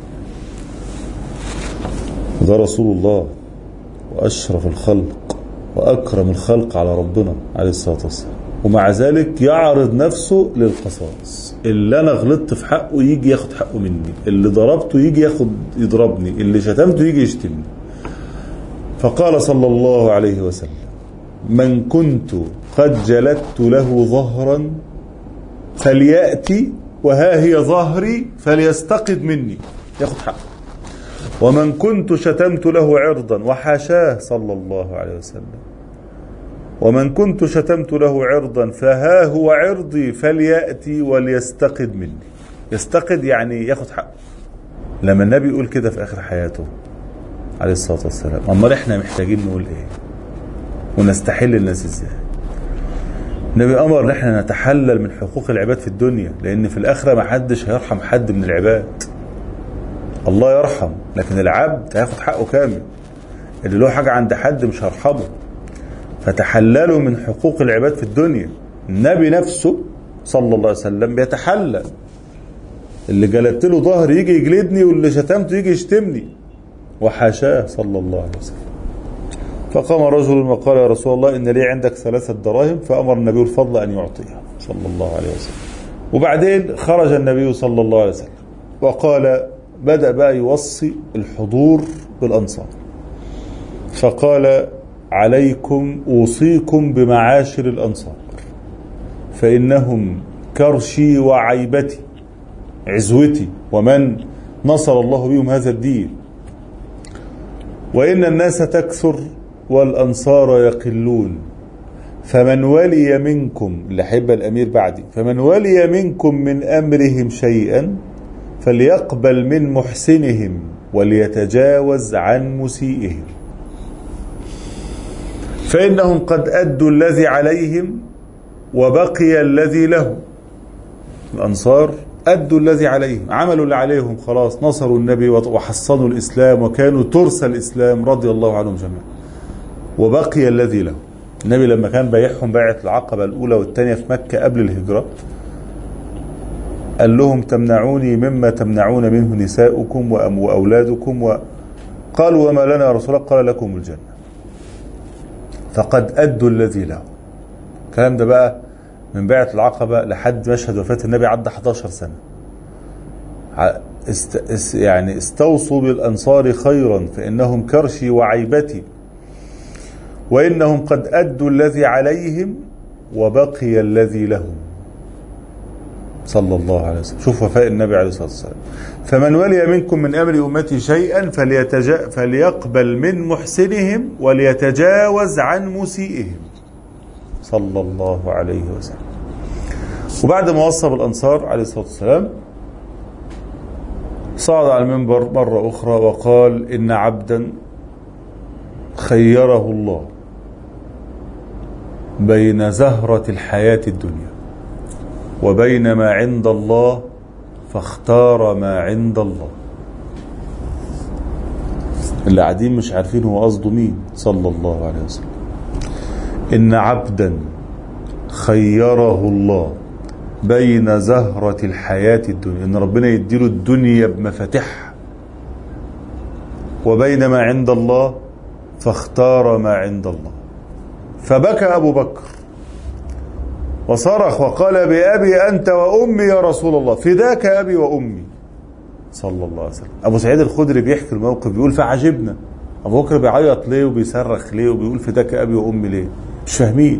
ده رسول الله وأشرف الخلق وأكرم الخلق على ربنا عليه الصلاة والسلام ومع ذلك يعرض نفسه للقصاص اللي أنا غلطت في حقه يجي ياخد حقه مني اللي ضربته يجي ياخد يضربني اللي شتمته يجي يشتمني فقال صلى الله عليه وسلم من كنت قد جلدت له ظهرا فليأتي وها هي ظهري فليستقد مني ياخد حقه ومن كنت شتمت له عرضا وحاشاه صلى الله عليه وسلم ومن كنت شتمت له عرضا فها هو عرضي فليأتي وليستقد مني يستقد يعني ياخد حقه لما النبي يقول كده في آخر حياته عليه الصلاة والسلام أمال إحنا محتاجين نقول إيه ونستحل الناس إزاي النبي أمر إن إحنا نتحلل من حقوق العباد في الدنيا لأن في الآخرة ما حدش هيرحم حد من العباد الله يرحم لكن العبد هياخد حقه كامل اللي له حاجة عند حد مش هرحمه فتحللوا من حقوق العباد في الدنيا النبي نفسه صلى الله عليه وسلم بيتحلل اللي جلدت له ظهر يجي يجلدني واللي شتمته يجي يشتمني وحاشاه صلى الله عليه وسلم فقام رجل وقال يا رسول الله ان لي عندك ثلاثة دراهم فامر النبي الفضل ان يعطيها صلى الله عليه وسلم وبعدين خرج النبي صلى الله عليه وسلم وقال بدأ بقى يوصي الحضور بالأنصار فقال عليكم أوصيكم بمعاشر الأنصار فإنهم كرشي وعيبتي عزوتي ومن نصر الله بهم هذا الدين وإن الناس تكثر والأنصار يقلون فمن ولي منكم اللي حب الأمير بعدي فمن ولي منكم من أمرهم شيئا فليقبل من محسنهم وليتجاوز عن مسيئهم فإنهم قد أدوا الذي عليهم وبقي الذي له الأنصار أدوا الذي عليهم عملوا اللي عليهم خلاص نصروا النبي وحصنوا الإسلام وكانوا ترس الإسلام رضي الله عنهم جميعا وبقي الذي له النبي لما كان بايعهم بيعة العقبة الأولى والثانية في مكة قبل الهجرة قال لهم تمنعوني مما تمنعون منه نساؤكم وأولادكم و... قالوا وما لنا يا رسول الله قال لكم الجنة فقد أدوا الذي له الكلام ده بقى من بيعة العقبة لحد مشهد وفاة النبي عدى 11 سنة است يعني استوصوا بالأنصار خيرا فإنهم كرشي وعيبتي وإنهم قد أدوا الذي عليهم وبقي الذي لهم صلى الله عليه وسلم شوف وفاء النبي عليه الصلاة والسلام فمن ولي منكم من أمر أمتي شيئا فليتجا فليقبل من محسنهم وليتجاوز عن مسيئهم صلى الله عليه وسلم وبعد ما وصى بالأنصار عليه الصلاة والسلام صعد على المنبر مرة أخرى وقال إن عبدا خيره الله بين زهرة الحياة الدنيا وبين ما عند الله فاختار ما عند الله اللي قاعدين مش عارفين هو قصده مين صلى الله عليه وسلم إن عبدا خيره الله بين زهرة الحياة الدنيا إن ربنا يديله الدنيا بمفاتيحها وبين ما عند الله فاختار ما عند الله فبكى أبو بكر وصرخ وقال بأبي أنت وأمي يا رسول الله فداك أبي وأمي صلى الله عليه وسلم أبو سعيد الخدري بيحكي الموقف بيقول فعجبنا أبو بكر بيعيط ليه وبيصرخ ليه وبيقول فداك أبي وأمي ليه مش فاهمين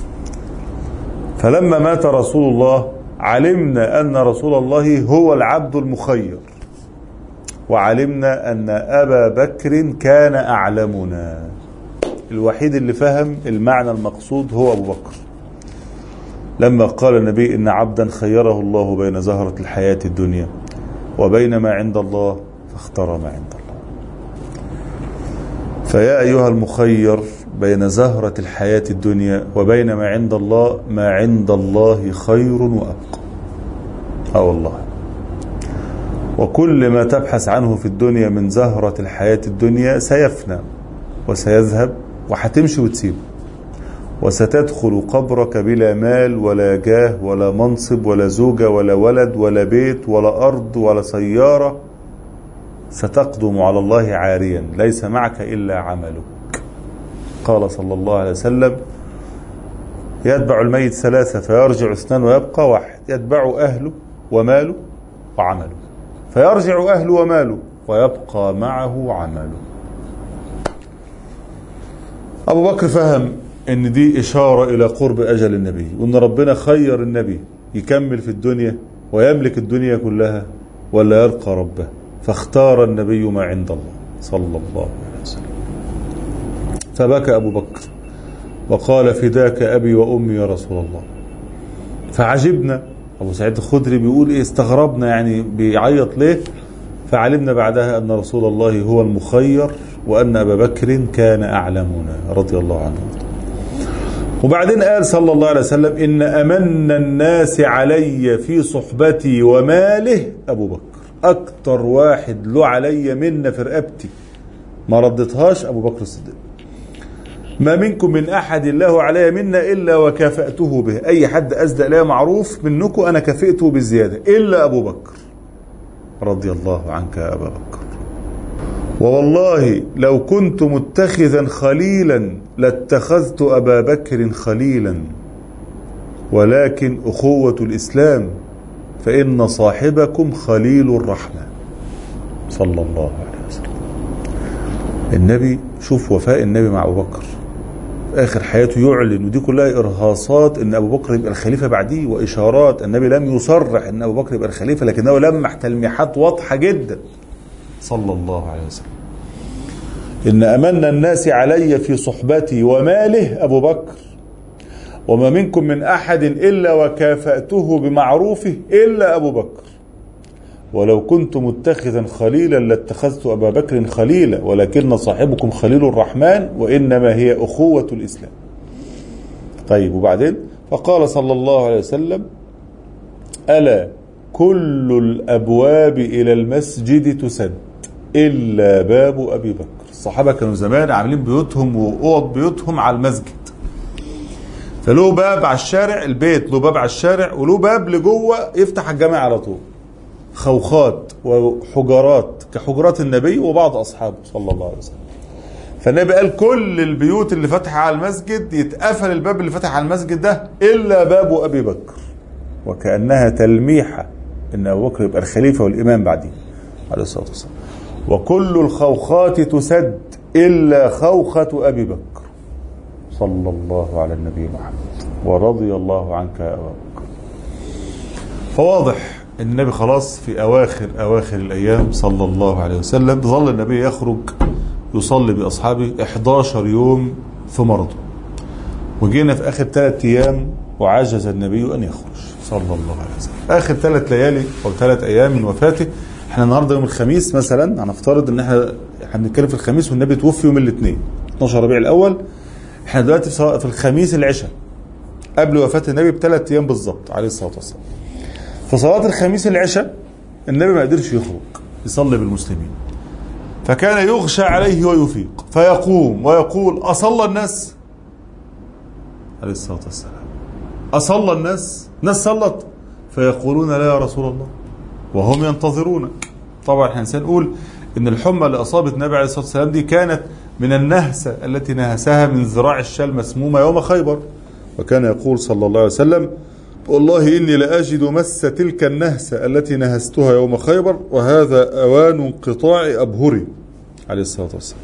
فلما مات رسول الله علمنا أن رسول الله هو العبد المخير وعلمنا أن أبا بكر كان أعلمنا الوحيد اللي فهم المعنى المقصود هو أبو بكر لما قال النبي إن عبدا خيره الله بين زهرة الحياة الدنيا وبين ما عند الله فاختار ما عند الله فيا أيها المخير بين زهرة الحياة الدنيا وبين ما عند الله ما عند الله خير وأبقى أه والله وكل ما تبحث عنه في الدنيا من زهرة الحياة الدنيا سيفنى وسيذهب وهتمشي وتسيبه وستدخل قبرك بلا مال ولا جاه ولا منصب ولا زوجة ولا ولد ولا بيت ولا أرض ولا سيارة ستقدم على الله عاريا ليس معك إلا عملك قال صلى الله عليه وسلم يتبع الميت ثلاثة فيرجع اثنان ويبقى واحد يتبع أهله وماله وعمله فيرجع أهله وماله ويبقى معه عمله أبو بكر فهم ان دي اشارة الى قرب اجل النبي وان ربنا خير النبي يكمل في الدنيا ويملك الدنيا كلها ولا يلقى ربه فاختار النبي ما عند الله صلى الله عليه وسلم فبكى ابو بكر وقال فداك ابي وامي يا رسول الله فعجبنا ابو سعيد الخدري بيقول ايه استغربنا يعني بيعيط ليه فعلمنا بعدها ان رسول الله هو المخير وان ابا بكر كان اعلمنا رضي الله عنه وبعدين قال صلى الله عليه وسلم إن أمن الناس علي في صحبتي وماله أبو بكر أكتر واحد له علي منة في رقبتي ما ردتهاش أبو بكر الصديق ما منكم من أحد له علي منا إلا وكافأته به أي حد أسدى إليه معروف منكم أنا كافئته بالزيادة إلا أبو بكر رضي الله عنك يا أبا بكر ووالله لو كنت متخذا خليلا لاتخذت أبا بكر خليلا ولكن أخوة الإسلام فإن صاحبكم خليل الرحمن صلى الله عليه وسلم النبي شوف وفاء النبي مع أبو بكر في آخر حياته يعلن ودي كلها إرهاصات أن أبو بكر يبقى الخليفة بعديه وإشارات النبي لم يصرح أن أبو بكر يبقى الخليفة لكنه لمح تلميحات واضحة جدا صلى الله عليه وسلم إن أمن الناس علي في صحبتي وماله أبو بكر وما منكم من أحد إلا وكافأته بمعروفه إلا أبو بكر ولو كنت متخذا خليلا لاتخذت أبا بكر خليلا ولكن صاحبكم خليل الرحمن وإنما هي أخوة الإسلام طيب وبعدين فقال صلى الله عليه وسلم ألا كل الأبواب إلى المسجد تسد إلا باب أبي بكر الصحابة كانوا زمان عاملين بيوتهم وأوض بيوتهم على المسجد فله باب على الشارع البيت له باب على الشارع وله باب لجوه يفتح الجامع على طول خوخات وحجرات كحجرات النبي وبعض أصحابه صلى الله عليه وسلم فالنبي قال كل البيوت اللي فاتحه على المسجد يتقفل الباب اللي فاتح على المسجد ده الا باب ابي بكر وكانها تلميحه ان ابو بكر يبقى الخليفه والامام بعديه عليه الصلاه والسلام وكل الخوخات تسد الا خوخه ابي بكر صلى الله على النبي محمد ورضي الله عنك يا ابا بكر فواضح ان النبي خلاص في اواخر اواخر الايام صلى الله عليه وسلم ظل النبي يخرج يصلي باصحابه 11 يوم في مرضه وجينا في اخر ثلاث ايام وعجز النبي ان يخرج صلى الله عليه وسلم اخر ثلاث ليالي او ثلاث ايام من وفاته احنا النهارده يوم الخميس مثلا هنفترض ان احنا احنا بنتكلم في الخميس والنبي توفي يوم الاثنين 12 ربيع الاول احنا دلوقتي في في الخميس العشاء قبل وفاه النبي بثلاث ايام بالظبط عليه الصلاه والسلام في صلاه الخميس العشاء النبي ما قدرش يخرج يصلي بالمسلمين فكان يغشى عليه ويفيق فيقوم ويقول أصلى الناس عليه الصلاة والسلام أصلى الناس ناس صلت فيقولون لا يا رسول الله وهم ينتظرونك طبعا احنا نقول ان الحمى اللي اصابت النبي عليه الصلاه والسلام دي كانت من النهسه التي نهسها من ذراع الشاة المسمومه يوم خيبر وكان يقول صلى الله عليه وسلم والله إني لأجد مس تلك النهسة التي نهستها يوم خيبر وهذا أوان انقطاع أبهري عليه الصلاة والسلام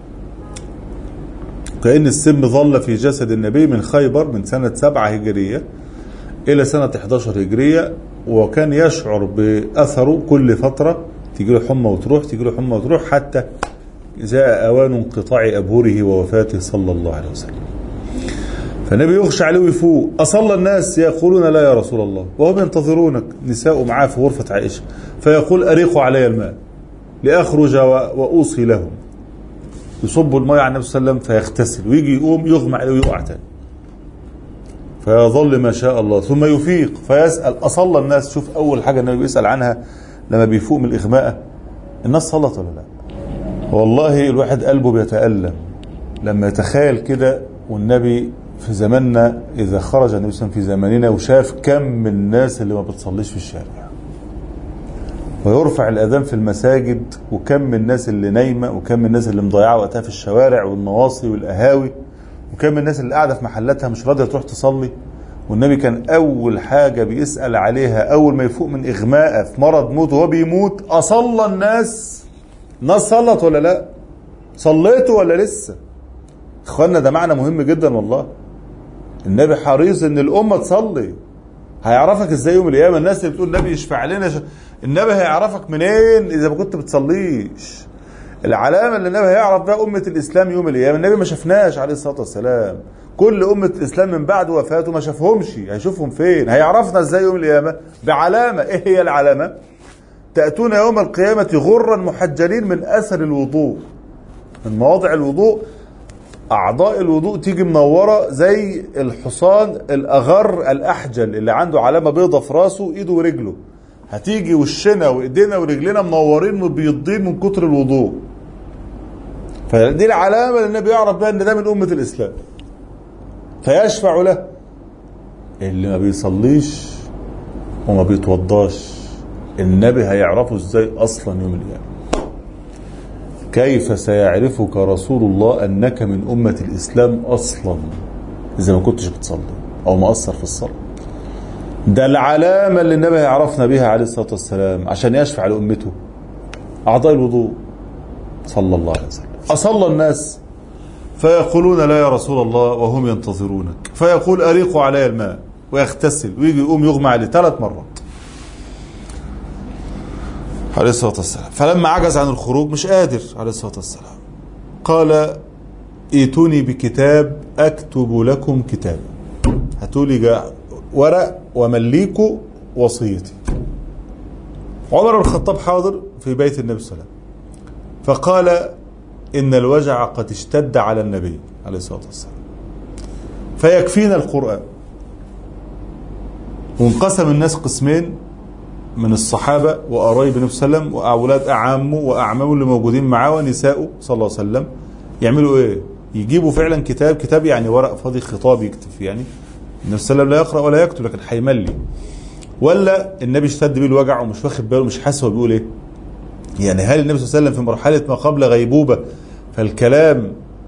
كأن السم ظل في جسد النبي من خيبر من سنة سبعة هجرية إلى سنة 11 هجرية وكان يشعر بأثره كل فترة تيجي له حمى وتروح تيجي له حمى وتروح حتى جاء أوان انقطاع أبهره ووفاته صلى الله عليه وسلم فالنبي يغشى عليه ويفوق أصلى الناس يقولون لا يا رسول الله وهم ينتظرونك نساء معاه في غرفة عائشة فيقول أريقوا علي الماء لأخرج وأوصي لهم يصب الماء على النبي صلى الله عليه وسلم فيغتسل ويجي يقوم يغمى عليه ويقع تاني فيظل ما شاء الله ثم يفيق فيسأل أصلى الناس شوف أول حاجة النبي بيسأل عنها لما بيفوق من الإغماء الناس صلت ولا لا والله الواحد قلبه بيتألم لما يتخيل كده والنبي في زماننا إذا خرج النبي صلى الله عليه وسلم في زماننا وشاف كم من الناس اللي ما بتصليش في الشارع ويرفع الأذان في المساجد وكم من الناس اللي نايمة وكم من الناس اللي مضيعة وقتها في الشوارع والنواصي والقهاوي وكم من الناس اللي قاعدة في محلاتها مش راضية تروح تصلي والنبي كان أول حاجة بيسأل عليها أول ما يفوق من إغماء في مرض موت وهو بيموت أصلى الناس الناس صلت ولا لا صليتوا ولا لسه اخوانا ده معنى مهم جدا والله النبي حريص ان الامه تصلي هيعرفك ازاي يوم القيامه الناس اللي بتقول النبي يشفع لنا ش... النبي هيعرفك منين اذا ما كنت بتصليش العلامه اللي النبي هيعرف بها امه الاسلام يوم القيامه النبي ما شفناش عليه الصلاه والسلام كل امه الاسلام من بعد وفاته ما شافهمش هيشوفهم فين هيعرفنا ازاي يوم القيامه بعلامه ايه هي العلامه تاتون يوم القيامه غرا محجلين من اثر الوضوء من مواضع الوضوء اعضاء الوضوء تيجي منوره زي الحصان الاغر الاحجل اللي عنده علامه بيضه في راسه ايده ورجله هتيجي وشنا وايدينا ورجلنا منورين وبيضين من كتر الوضوء فدي العلامه اللي النبي يعرف بها ان ده من امه الاسلام فيشفع له اللي ما بيصليش وما بيتوضاش النبي هيعرفه ازاي اصلا يوم القيامه كيف سيعرفك رسول الله أنك من أمة الإسلام أصلا إذا ما كنتش بتصلي أو مقصر في الصلاة ده العلامة اللي النبي يعرفنا بها عليه الصلاة والسلام عشان يشفع لأمته أعضاء الوضوء صلى الله عليه وسلم أصلى الناس فيقولون لا يا رسول الله وهم ينتظرونك فيقول أريقوا علي الماء ويغتسل ويجي يقوم يغمى عليه ثلاث مرات عليه الصلاة والسلام فلما عجز عن الخروج مش قادر عليه الصلاة والسلام قال ائتوني بكتاب أكتب لكم كتابا هاتوا لي ورق ومليكوا وصيتي عمر بن الخطاب حاضر في بيت النبي صلى الله عليه وسلم فقال إن الوجع قد اشتد على النبي عليه الصلاة والسلام فيكفينا القرآن وانقسم الناس قسمين من الصحابة وقرايب النبي صلى الله عليه وسلم وأولاد أعامه وأعمامه اللي موجودين معاه ونسائه صلى الله عليه وسلم يعملوا إيه؟ يجيبوا فعلا كتاب كتاب يعني ورق فاضي خطاب يكتب فيه يعني النبي صلى الله عليه وسلم لا يقرأ ولا يكتب لكن هيملي ولا النبي اشتد بيه الوجع ومش واخد باله مش حاسس هو بيقول إيه؟ يعني هل النبي صلى الله عليه وسلم في مرحلة ما قبل غيبوبة فالكلام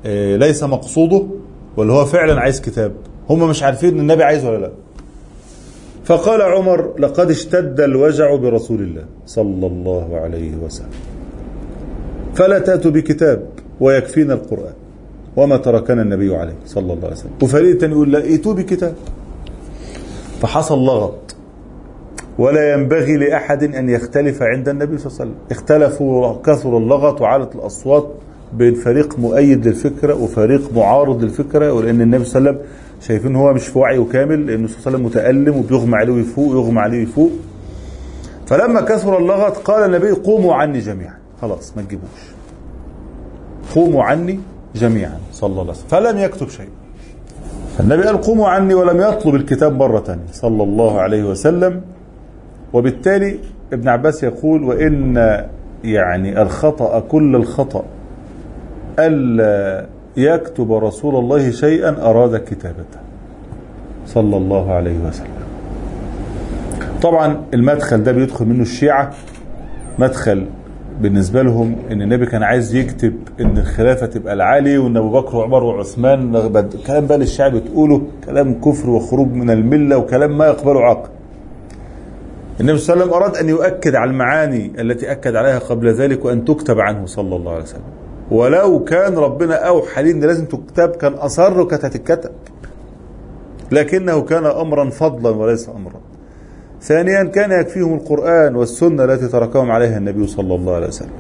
آه، ليس مقصوده ولا هو فعلا عايز كتاب هم مش عارفين ان النبي عايز ولا لا فقال عمر لقد اشتد الوجع برسول الله صلى الله عليه وسلم فلا تأتوا بكتاب ويكفينا القرآن وما تركنا النبي عليه صلى الله عليه وسلم وفريق تاني يقول لا ائتوا بكتاب فحصل لغط ولا ينبغي لأحد أن يختلف عند النبي صلى الله عليه وسلم اختلفوا وكثر اللغط وعلت الأصوات بين فريق مؤيد للفكرة وفريق معارض للفكرة ولأن النبي صلى الله عليه وسلم شايفين هو مش في وعيه كامل لأنه صلى الله عليه وسلم متألم وبيغمى عليه ويفوق ويغمى عليه ويفوق فلما كثر اللغط قال النبي قوموا عني جميعا خلاص ما تجيبوش قوموا عني جميعا صلى الله عليه وسلم فلم يكتب شيء فالنبي قال قوموا عني ولم يطلب الكتاب مرة ثانية صلى الله عليه وسلم وبالتالي ابن عباس يقول وإن يعني الخطأ كل الخطأ ألا يكتب رسول الله شيئا أراد كتابته صلى الله عليه وسلم طبعا المدخل ده بيدخل منه الشيعة مدخل بالنسبة لهم ان النبي كان عايز يكتب ان الخلافة تبقى العالي وان ابو بكر وعمر وعثمان كلام بقى للشعب بتقوله كلام كفر وخروج من الملة وكلام ما يقبله عقل النبي صلى الله عليه وسلم أراد أن يؤكد على المعاني التي أكد عليها قبل ذلك وأن تكتب عنه صلى الله عليه وسلم ولو كان ربنا أوحى لي أن لازم تكتب كان أصر وكانت هتتكتب لكنه كان أمرا فضلا وليس أمرا ثانيا كان يكفيهم القرآن والسنة التي تركهم عليها النبي صلى الله عليه وسلم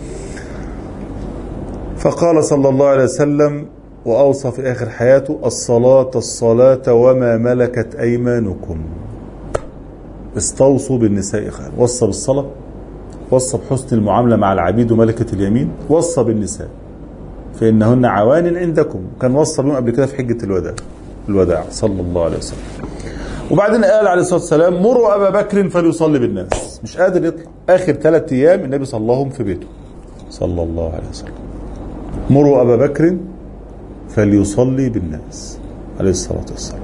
فقال صلى الله عليه وسلم وأوصى في آخر حياته الصلاة الصلاة وما ملكت أيمانكم استوصوا بالنساء خير وصى بالصلاة وصى بحسن المعاملة مع العبيد وملكة اليمين وصى بالنساء فإنهن عوان عندكم كان وصى بهم قبل كده في حجة الوداع الوداع صلى الله عليه وسلم وبعدين قال عليه الصلاة والسلام مروا أبا بكر فليصلي بالناس مش قادر يطلع آخر ثلاث أيام النبي صلاهم في بيته صلى الله عليه وسلم مروا أبا بكر فليصلي بالناس عليه الصلاة والسلام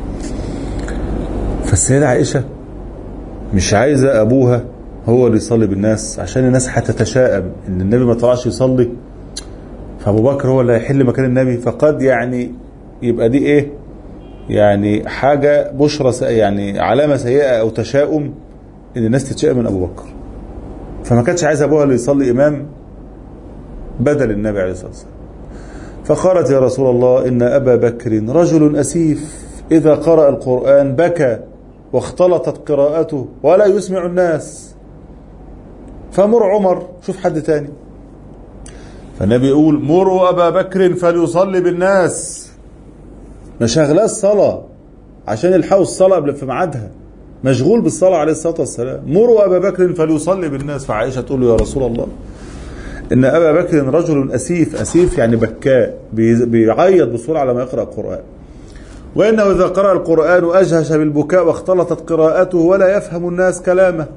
فالسيدة عائشة مش عايزة أبوها هو اللي يصلي بالناس عشان الناس هتتشائم ان النبي ما طلعش يصلي فابو بكر هو اللي هيحل مكان النبي فقد يعني يبقى دي ايه يعني حاجة بشرة يعني علامة سيئة او تشاؤم ان الناس تتشائم من ابو بكر فما كانتش عايزة ابوها اللي يصلي امام بدل النبي عليه الصلاة والسلام فقالت يا رسول الله ان ابا بكر رجل اسيف اذا قرأ القرآن بكى واختلطت قراءته ولا يسمع الناس فمر عمر شوف حد تاني فالنبي يقول مروا أبا بكر فليصلي بالناس ما شغلاه الصلاة عشان يلحقوا الصلاة قبل في ميعادها مشغول بالصلاة عليه الصلاة والسلام مروا أبا بكر فليصلي بالناس فعائشة تقول له يا رسول الله إن أبا بكر رجل أسيف أسيف يعني بكاء بيعيط بسرعة لما يقرأ القرآن وإنه إذا قرأ القرآن أجهش بالبكاء واختلطت قراءته ولا يفهم الناس كلامه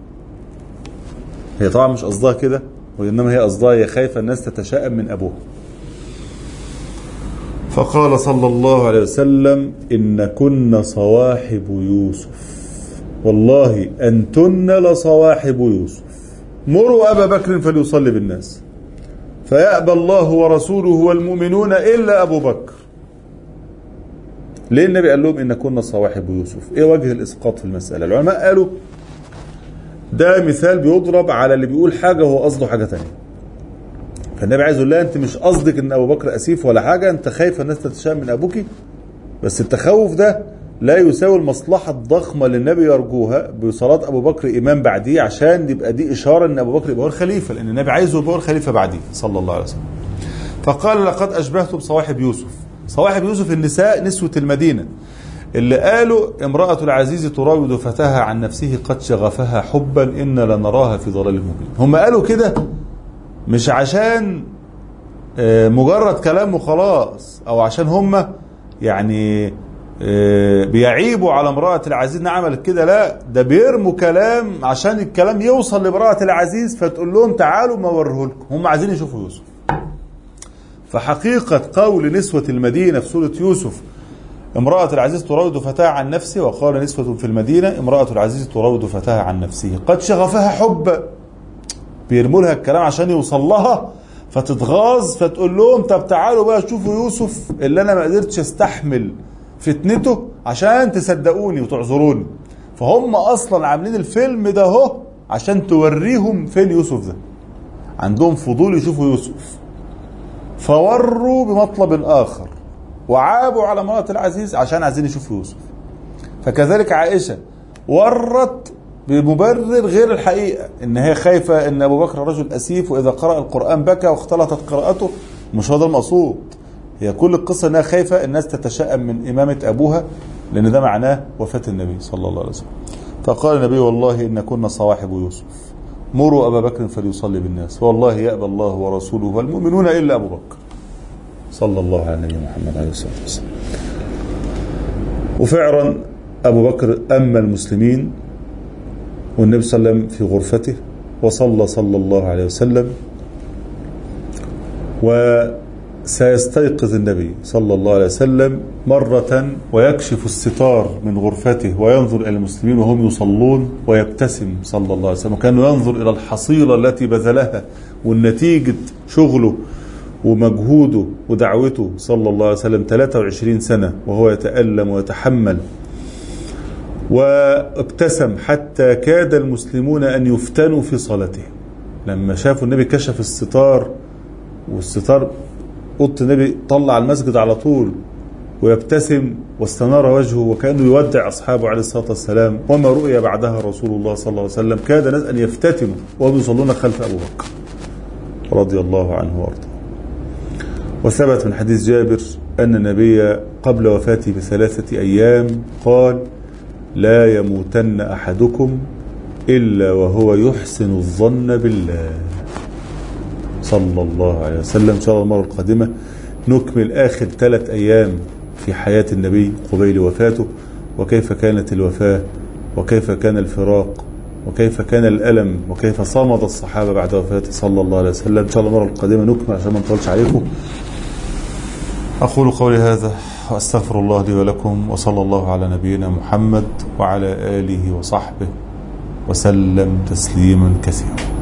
هي طبعا مش قصدها كده وإنما هي قصدها هي خايفة الناس تتشائم من أبوه فقال صلى الله عليه وسلم إن كن صواحب يوسف والله أنتن لصواحب يوسف مروا أبا بكر فليصلي بالناس فيأبى الله ورسوله والمؤمنون إلا أبو بكر ليه النبي قال لهم إن كنا صواحب يوسف إيه وجه الإسقاط في المسألة العلماء قالوا ده مثال بيضرب على اللي بيقول حاجة وهو قصده حاجة تانية فالنبي عايز يقول لها انت مش قصدك ان ابو بكر اسيف ولا حاجة انت خايفة الناس تتشائم من ابوكي بس التخوف ده لا يساوي المصلحة الضخمة اللي النبي يرجوها بصلاة ابو بكر امام بعديه عشان يبقى دي اشارة ان ابو بكر يبقى هو الخليفة لان النبي عايزه يبقى هو الخليفة بعديه صلى الله عليه وسلم فقال لقد اشبهتم صواحب يوسف صواحب يوسف النساء نسوة المدينة اللي قالوا امرأة العزيز تراود فتاها عن نفسه قد شغفها حبا إن لنراها في ضلال مبين هم قالوا كده مش عشان مجرد كلام وخلاص أو عشان هم يعني بيعيبوا على امرأة العزيز انها عملت كده لا ده بيرموا كلام عشان الكلام يوصل لامرأة العزيز فتقول لهم تعالوا ما اوريه لكم هم عايزين يشوفوا يوسف فحقيقة قول نسوة المدينة في سورة يوسف امرأة العزيز تراود فتاها عن نفسه وقال نسوة في المدينة امرأة العزيز تراود فتاها عن نفسه قد شغفها حب بيرموا لها الكلام عشان يوصل لها فتتغاظ فتقول لهم طب تعالوا بقى شوفوا يوسف اللي انا ما قدرتش استحمل فتنته عشان تصدقوني وتعذروني فهم اصلا عاملين الفيلم ده اهو عشان توريهم فين يوسف ده عندهم فضول يشوفوا يوسف فوروا بمطلب اخر وعابوا على امرأة العزيز عشان عايزين يشوفوا يوسف فكذلك عائشة ورت بمبرر غير الحقيقة ان هي خايفة ان ابو بكر رجل اسيف واذا قرأ القرآن بكى واختلطت قراءته مش هذا المقصود هي كل القصة انها خايفة الناس تتشائم من امامة ابوها لان ده معناه وفاة النبي صلى الله عليه وسلم فقال النبي والله ان كنا صواحب يوسف مروا ابا بكر فليصلي بالناس والله يأبى الله ورسوله والمؤمنون الا ابو بكر صلى الله على النبي محمد عليه الصلاة والسلام وفعلا أبو بكر أما المسلمين والنبي صلى الله عليه وسلم في غرفته وصلى صلى الله عليه وسلم وسيستيقظ النبي صلى الله عليه وسلم مرة ويكشف الستار من غرفته وينظر إلى المسلمين وهم يصلون ويبتسم صلى الله عليه وسلم وكانه ينظر إلى الحصيلة التي بذلها والنتيجة شغله ومجهوده ودعوته صلى الله عليه وسلم 23 سنة وهو يتألم ويتحمل وابتسم حتى كاد المسلمون أن يفتنوا في صلاته لما شافوا النبي كشف الستار والستار أوضة النبي طلع المسجد على طول ويبتسم واستنار وجهه وكأنه يودع أصحابه عليه الصلاة والسلام وما رؤي بعدها رسول الله صلى الله عليه وسلم كاد ناس أن يفتتنوا وهم يصلون خلف أبو بكر رضي الله عنه وارضاه وثبت من حديث جابر أن النبي قبل وفاته بثلاثة أيام قال لا يموتن أحدكم إلا وهو يحسن الظن بالله صلى الله عليه وسلم إن شاء الله المرة القادمة نكمل آخر ثلاث أيام في حياة النبي قبيل وفاته وكيف كانت الوفاة وكيف كان الفراق وكيف كان الألم وكيف صمد الصحابة بعد وفاته صلى الله عليه وسلم إن شاء الله المرة القادمة نكمل عشان ما نطولش عليكم أقول قولي هذا وأستغفر الله لي ولكم وصلى الله على نبينا محمد وعلى آله وصحبه وسلم تسليما كثيرا